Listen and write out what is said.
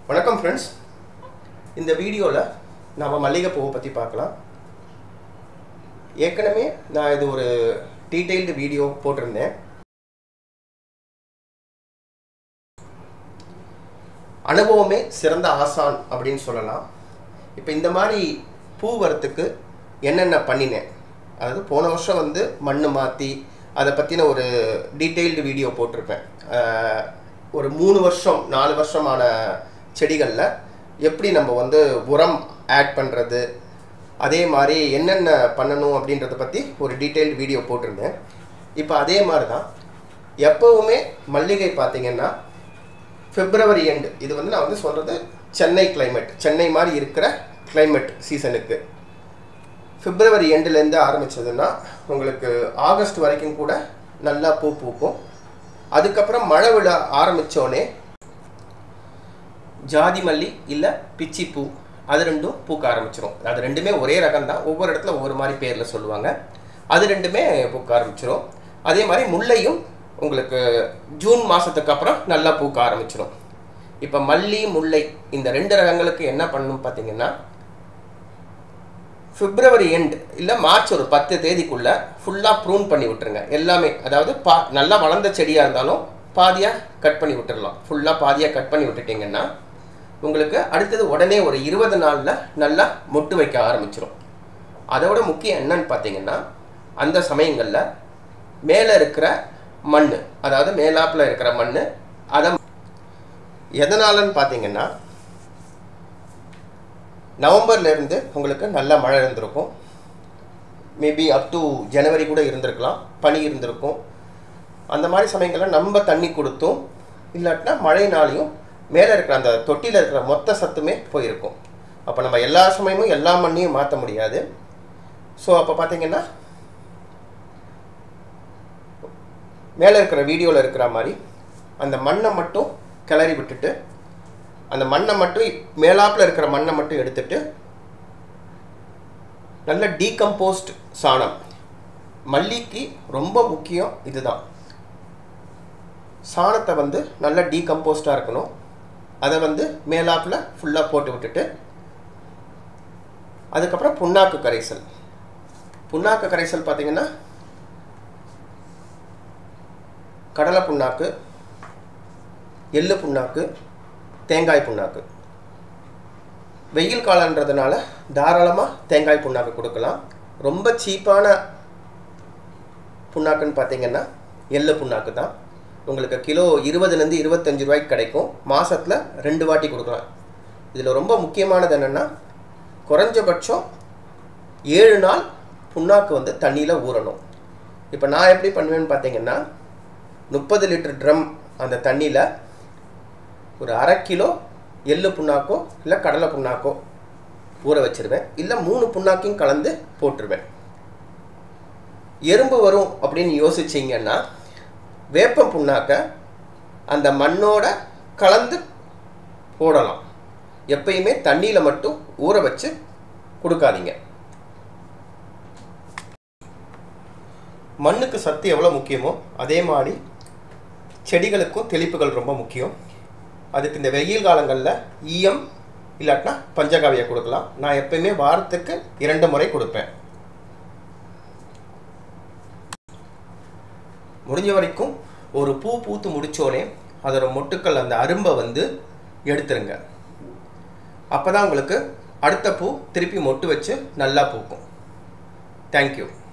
வணக்கம் ஃப்ரெண்ட்ஸ் இந்த வீடியோவில் நாம் மல்லிகைப்பூவை பற்றி பார்க்கலாம் ஏற்கனவே நான் இது ஒரு டீட்டெயில்டு வீடியோ போட்டிருந்தேன் அனுபவமே சிறந்த ஆசான் அப்படின்னு சொல்லலாம் இப்போ இந்த மாதிரி பூ வரத்துக்கு என்னென்ன பண்ணினேன் அதாவது போன வருஷம் வந்து மண் மாற்றி அதை பற்றின ஒரு டீட்டெயில்டு வீடியோ போட்டிருப்பேன் அஹ், ஒரு மூணு வருஷம் நாலு வருஷமான செடிகளில் எப்படி நம்ம வந்து உரம் ஆட் பண்ணுறது அதே மாதிரி என்னென்ன பண்ணணும் அப்படின்றத பற்றி ஒரு டீட்டெயில்டு வீடியோ போட்டிருந்தேன் இப்போ அதே மாதிரி தான் எப்போவுமே மல்லிகை பார்த்தீங்கன்னா பிப்ரவரி எண்டு இது வந்து நான் வந்து சொல்கிறது சென்னை climate சென்னை மாதிரி இருக்கிற climate சீசனுக்கு பிப்ரவரி எண்டுலேருந்து ஆரம்பிச்சதுன்னா உங்களுக்கு ஆகஸ்ட் வரைக்கும் கூட நல்லா பூ பூக்கும் அதுக்கப்புறம் மழை விழ ஆரம்பித்தோடனே ஜாதி மல்லி இல்லை பிச்சி பூ அது ரெண்டும் பூக்க ஆரம்பிச்சிரும் அது ரெண்டுமே ஒரே ரகம் தான் ஒவ்வொரு இடத்துல ஒவ்வொரு மாதிரி பேரில் சொல்லுவாங்க அது ரெண்டுமே பூக்க ஆரம்பிச்சிரும் அதே மாதிரி முல்லையும் உங்களுக்கு ஜூன் மாதத்துக்கு அப்புறம் நல்லா பூக்க ஆரம்பிச்சிரும் இப்போ மல்லி முல்லை இந்த ரெண்டு ரகங்களுக்கு என்ன பண்ணணும் பார்த்தீங்கன்னா பிப்ரவரி எண்ட் இல்லை மார்ச் ஒரு பத்து தேதிக்குள்ளே ஃபுல்லாக ப்ரூன் பண்ணி விட்டுருங்க எல்லாமே அதாவது பா நல்லா வளர்ந்த செடியாக இருந்தாலும் பாதியாக கட் பண்ணி விட்டுறலாம் ஃபுல்லாக பாதியாக கட் பண்ணி விட்டுட்டிங்கன்னா உங்களுக்கு அடுத்தது உடனே ஒரு இருபது நாளில் நல்லா மொட்டு வைக்க ஆரம்பிச்சிரும் அதோட முக்கியம் என்னன்னு பார்த்தீங்கன்னா அந்த சமயங்களில் மேலே இருக்கிற மண் அதாவது மேலாப்பில் இருக்கிற மண் அதை எதனாலன்னு பார்த்தீங்கன்னா நவம்பர்ல இருந்து உங்களுக்கு நல்ல மழை இருந்திருக்கும் மேபி அப் டு ஜனவரி கூட இருந்திருக்கலாம் பனி இருந்திருக்கும் அந்த மாதிரி சமயங்களில் நம்ம தண்ணி கொடுத்தும் இல்லாட்டினா மழைனாலையும் மேலே இருக்கிற அந்த தொட்டியில் இருக்கிற மொத்த சத்துமே போயிருக்கும் அப்போ நம்ம எல்லா சமயமும் எல்லா மண்ணையும் மாற்ற முடியாது ஸோ அப்போ பார்த்தீங்கன்னா மேலே இருக்கிற வீடியோவில் இருக்கிற மாதிரி அந்த மண்ணை மட்டும் கிளறி விட்டுட்டு அந்த மண்ணை மட்டும் மேலாப்பில் இருக்கிற மண்ணை மட்டும் எடுத்துட்டு நல்ல டீகம்போஸ்ட் சாணம் மல்லிக்கு ரொம்ப முக்கியம் இதுதான் சாணத்தை வந்து நல்ல டீகம்போஸ்டாக இருக்கணும் அதை வந்து மேலாப்பில் ஃபுல்லாக போட்டு விட்டுட்டு அதுக்கப்புறம் புண்ணாக்கு கரைசல் புண்ணாக்கு கரைசல் பார்த்தீங்கன்னா கடலை புண்ணாக்கு எள்ளு புண்ணாக்கு தேங்காய் புண்ணாக்கு வெயில் காலன்றதுனால தாராளமாக தேங்காய் புண்ணாக்கு கொடுக்கலாம் ரொம்ப சீப்பான புண்ணாக்குன்னு பார்த்தீங்கன்னா எள்ளு புண்ணாக்கு தான் உங்களுக்கு கிலோ இருபதுலேருந்து இருபத்தஞ்சு ரூபாய்க்கு கிடைக்கும் மாதத்தில் ரெண்டு வாட்டி கொடுக்கலாம் இதில் ரொம்ப முக்கியமானது என்னென்னா குறைஞ்சபட்சம் ஏழு நாள் புண்ணாக்கு வந்து தண்ணியில் ஊறணும் இப்போ நான் எப்படி பண்ணுவேன்னு பார்த்தீங்கன்னா முப்பது லிட்டர் ட்ரம் அந்த தண்ணியில் ஒரு அரை கிலோ எள்ளு புண்ணாக்கோ இல்லை கடலை புண்ணாக்கோ ஊற வச்சிருவேன் இல்லை மூணு புண்ணாக்கையும் கலந்து போட்டுருவேன் எறும்பு வரும் அப்படின்னு யோசிச்சிங்கன்னா வேப்ப புண்ணாக்க அந்த மண்ணோட கலந்து போடலாம் எப்பயுமே தண்ணியில் மட்டும் ஊற வச்சு கொடுக்காதீங்க மண்ணுக்கு சத்து எவ்வளோ முக்கியமோ அதே மாதிரி செடிகளுக்கும் தெளிப்புகள் ரொம்ப முக்கியம் அதுக்கு இந்த வெயில் காலங்களில் ஈயம் இல்லாட்டினா பஞ்சகாவியை கொடுக்கலாம் நான் எப்பயுமே வாரத்துக்கு இரண்டு முறை கொடுப்பேன் முடிஞ்ச வரைக்கும் ஒரு பூ பூத்து முடிச்சோடனே அதோட மொட்டுக்கள் அந்த அரும்பை வந்து எடுத்துருங்க அப்போ தான் உங்களுக்கு அடுத்த பூ திருப்பி மொட்டு வச்சு நல்லா பூக்கும் தேங்க்யூ